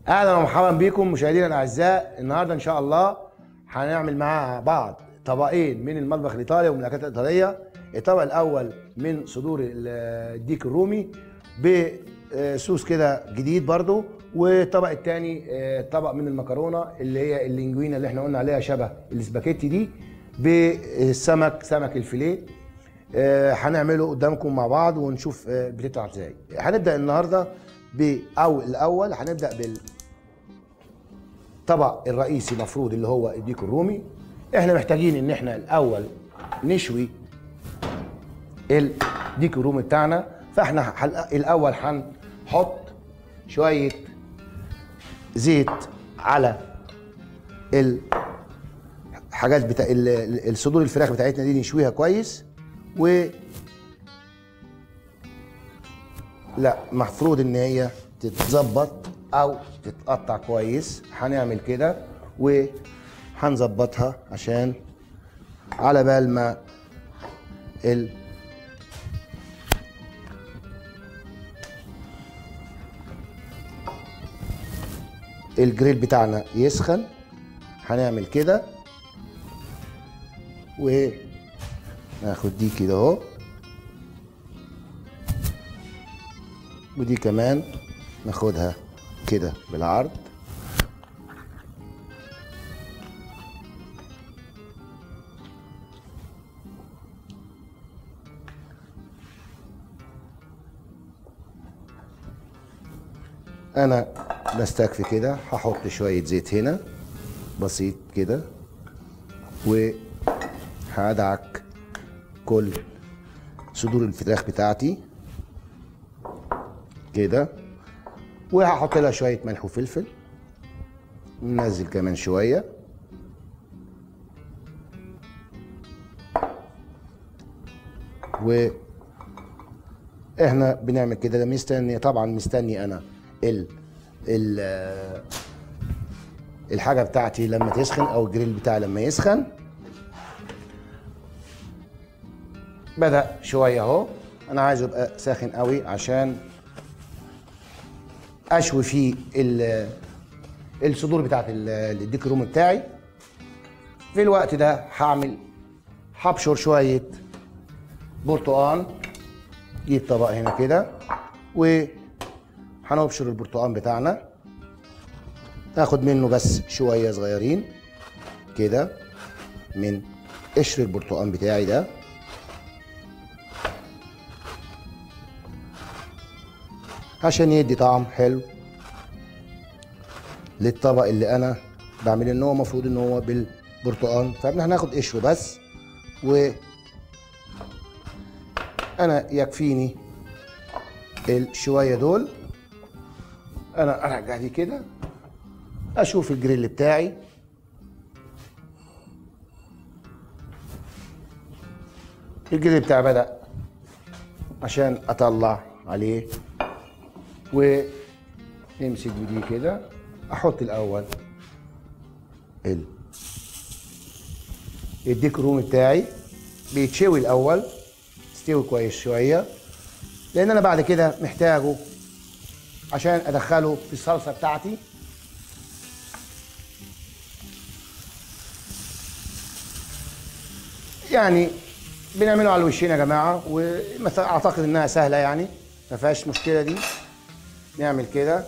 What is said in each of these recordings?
اهلا ومرحبا بكم مشاهدينا الاعزاء النهارده ان شاء الله هنعمل مع بعض طبقين من المطبخ الايطالي ومن الاكلات الايطاليه الطبق الاول من صدور الديك الرومي بصوص كده جديد برضو والطبق الثاني طبق من المكرونه اللي هي اللينجوينا اللي احنا قلنا عليها شبه الاسباجيتي دي بالسمك سمك الفيليه آه، هنعمله قدامكم مع بعض ونشوف آه، بتطلع ازاي هنبدا النهارده ب او الاول هنبدا بالطبق الرئيسي المفروض اللي هو الديك الرومي احنا محتاجين ان احنا الاول نشوي الديك الرومي بتاعنا فاحنا حل... الاول هنحط شويه زيت على الحاجات بتاع ال- ال- الصدور الفراخ بتاعتنا دي نشويها كويس و لا مفروض ان هي تتظبط او تتقطع كويس هنعمل كده وهنظبطها عشان على بال ما ال الجريل بتاعنا يسخن هنعمل كده وناخد دي كده اهو ودي كمان ناخدها كده بالعرض انا بستكفي كده هحط شويه زيت هنا بسيط كده وهدعك كل صدور الفراخ بتاعتي كده وهحط لها شويه ملح وفلفل ننزل كمان شويه و احنا بنعمل كده مستني طبعا مستني انا ال ال الحاجه بتاعتي لما تسخن او الجريل بتاعي لما يسخن بدا شويه اهو انا عايزه يبقى ساخن قوي عشان اشوي فيه ال- الصدور بتاعت ال- الديك رومي بتاعي في الوقت ده هعمل هبشر شويه برتقان جيب طبق هنا كده وهنبشر البرتقان بتاعنا ناخد منه بس شويه صغيرين كده من قشر البرتقان بتاعي ده عشان يدي طعم حلو للطبق اللي انا بعمل ان هو المفروض ان هو بالبرتقال فاحنا هناخد قشره بس و انا يكفيني الشويه دول انا ارجع دي كده اشوف الجريل بتاعي الجريل بتاعي بدا عشان اطلع عليه ونمسك بدي كده احط الاول ال الديك رومي بتاعي بيتشوي الاول يستوي كويس شويه لان انا بعد كده محتاجه عشان ادخله في الصلصه بتاعتي يعني بنعمله على الوشين يا جماعه واعتقد انها سهله يعني ما فيهاش مشكله دي نعمل كده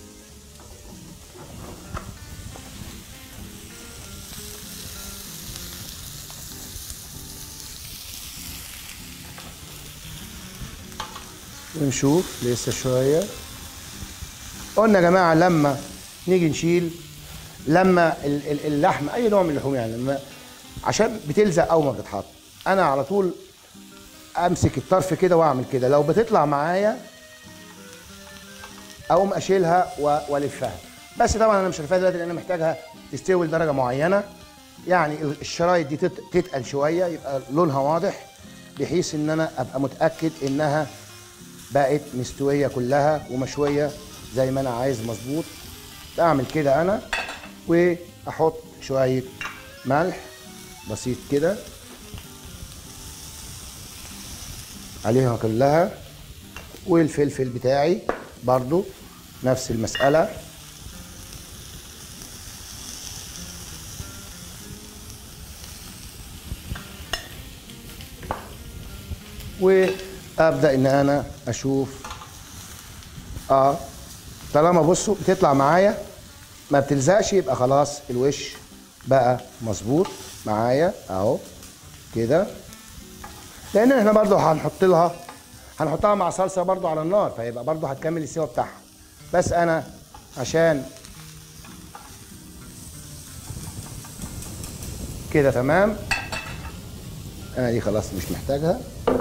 ونشوف لسه شويه قلنا يا جماعه لما نيجي نشيل لما ال- ال- اللحم اي نوع من اللحوم يعني لما عشان بتلزق اول ما بتتحط انا على طول امسك الطرف كده واعمل كده لو بتطلع معايا اقوم اشيلها و- والفها بس طبعا انا مش هلفها دلوقتي لان انا محتاجها تستوي لدرجه معينه يعني الشرايط دي تت- تتقل شويه يبقى لونها واضح بحيث ان انا ابقى متاكد انها بقت مستويه كلها ومشويه زي ما انا عايز مظبوط اعمل كده انا واحط شويه ملح بسيط كده عليها كلها والفلفل بتاعي برضو نفس المسألة وابدا ان انا اشوف اه طالما بصوا بتطلع معايا ما بتلزقش يبقى خلاص الوش بقى مظبوط معايا اهو كده لان احنا برضو هنحط لها هنحطها مع صلصه برضو على النار فيبقى برضو هتكمل السوا بتاعها بس انا عشان كده تمام انا دي خلاص مش محتاجها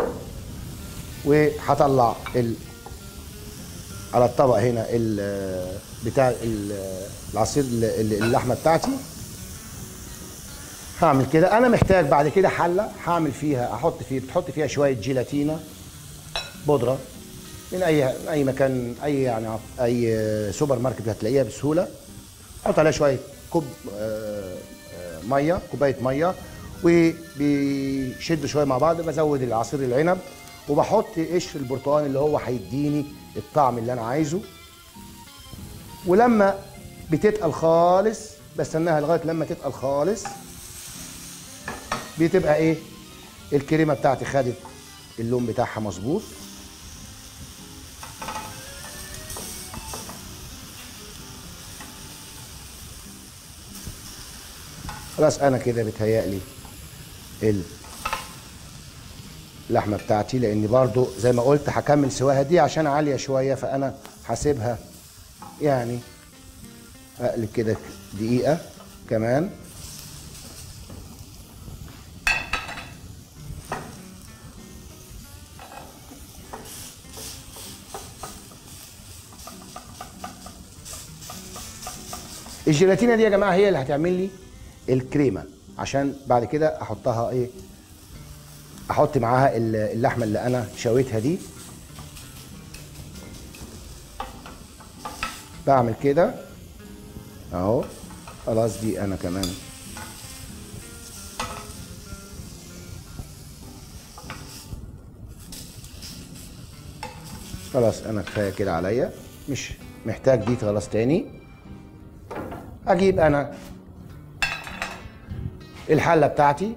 وهطلع ال... على الطبق هنا ال... بتاع ال... العصير ال- اللحمه بتاعتي هعمل كده انا محتاج بعد كده حله هعمل فيها احط فيه بتحط فيها شويه جيلاتينا بودره من اي من اي مكان اي يعني عف- اي سوبر ماركت هتلاقيها بسهوله احط عليها شويه كوب آه، آه، ميه كوبايه ميه وبيشدوا شويه مع بعض بزود العصير العنب وبحط قشر البرتقال اللي هو هيديني الطعم اللي انا عايزه ولما بتتقل خالص بستناها لغايه لما تتقل خالص بتبقى ايه الكريمه بتاعتي خدت اللون بتاعها مظبوط خلاص انا كده بتهيألي اللحمه بتاعتي لاني برضو زي ما قلت هكمل سواها دي عشان عاليه شويه فانا هسيبها يعني اقلب كده دقيقه كمان الجيلاتينه دي يا جماعه هي اللي هتعمل لي الكريمه عشان بعد كده احطها ايه احط معاها ال- اللحمه اللي انا شويتها دي بعمل كده اهو خلاص دي انا كمان خلاص انا كفايه كده عليا مش محتاج دي خلاص تاني اجيب انا الحله بتاعتي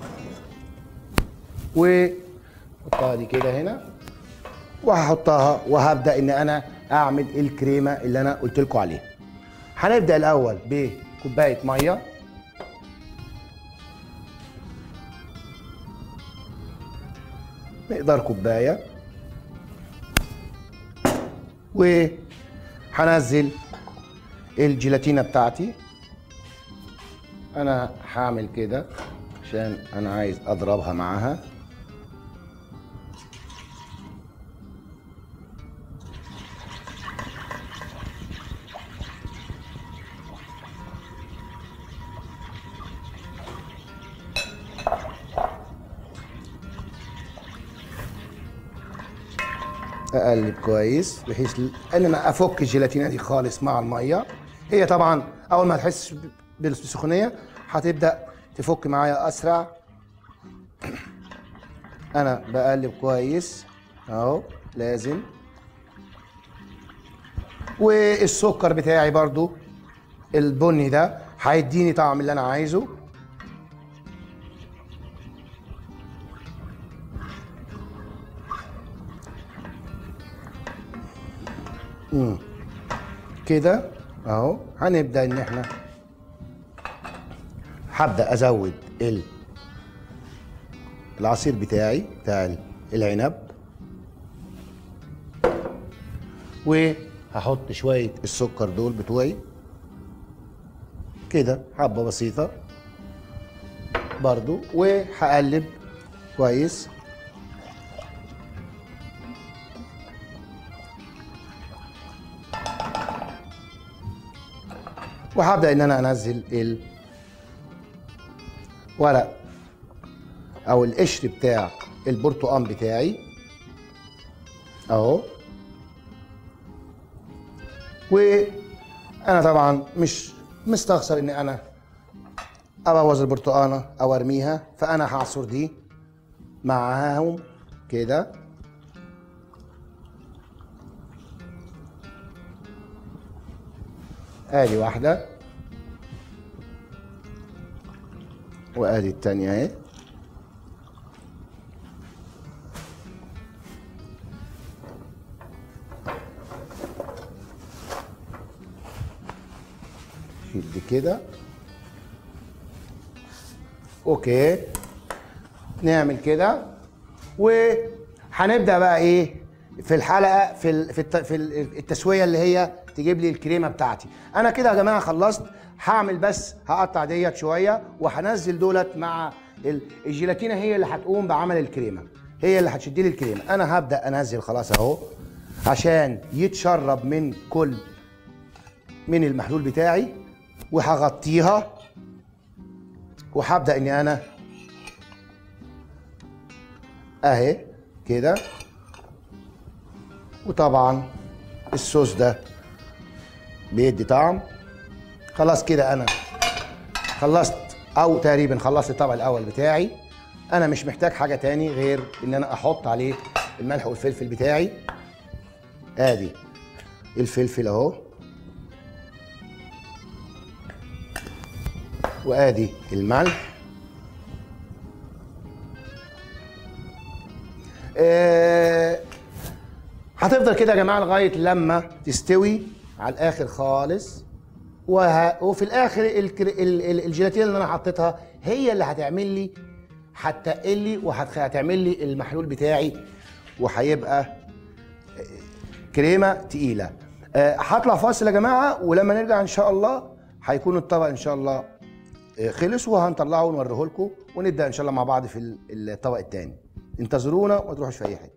واحطها دي كده هنا وهحطها وهبدا ان انا اعمل الكريمه اللي انا قلت لكم عليها هنبدا الاول بكوبايه ميه مقدار كوبايه وهنزل الجيلاتينه بتاعتي انا هعمل كده عشان انا عايز اضربها معاها اقلب كويس بحيث ان انا افك الجيلاتينه دي خالص مع الميه هي طبعا اول ما تحس بالسخونيه هتبدا تفك معايا اسرع انا بقلب كويس اهو لازم والسكر بتاعي برضو البني ده هيديني طعم اللي انا عايزه مم. كده اهو هنبدا ان احنا هبدا ازود ال العصير بتاعي بتاع العنب وهحط شويه السكر دول بتوعي كده حبه بسيطه برضو وهقلب كويس وهبدا ان انا انزل الورق او القشر بتاع البرتقال بتاعي اهو وانا طبعا مش مستخسر ان انا ابوظ البرتقانه او ارميها فانا هعصر دي معاهم كده ادي واحده وادي التانية اهي شيل دي كده اوكي نعمل كده وهنبدا بقى ايه في الحلقه في ال- في الت- في ال- التسويه اللي هي تجيب لي الكريمه بتاعتي انا كده يا جماعه خلصت هعمل بس هقطع ديت شويه وهنزل دولت مع ال- الجيلاتينه هي اللي هتقوم بعمل الكريمه هي اللي هتشد لي الكريمه انا هبدا انزل خلاص اهو عشان يتشرب من كل من المحلول بتاعي وهغطيها وهبدا اني انا اهي كده وطبعا الصوص ده بيدي طعم خلاص كده انا خلصت او تقريبا خلصت الطبق الاول بتاعي انا مش محتاج حاجه تاني غير ان انا احط عليه الملح والفلفل بتاعي ادي الفلفل اهو وادي الملح آه، هتفضل كده يا جماعه لغايه لما تستوي على الاخر خالص وه... وفي الاخر الكر... ال... ال... الجيلاتين اللي انا حطيتها هي اللي هتعمل لي هتقل لي وهتعمل لي المحلول بتاعي وهيبقى كريمه تقيله آه، هطلع فاصل يا جماعه ولما نرجع ان شاء الله هيكون الطبق ان شاء الله آه، خلص وهنطلعه ونوريه لكم ونبدا ان شاء الله مع بعض في ال- الطبق الثاني انتظرونا وما تروحوش في اي حته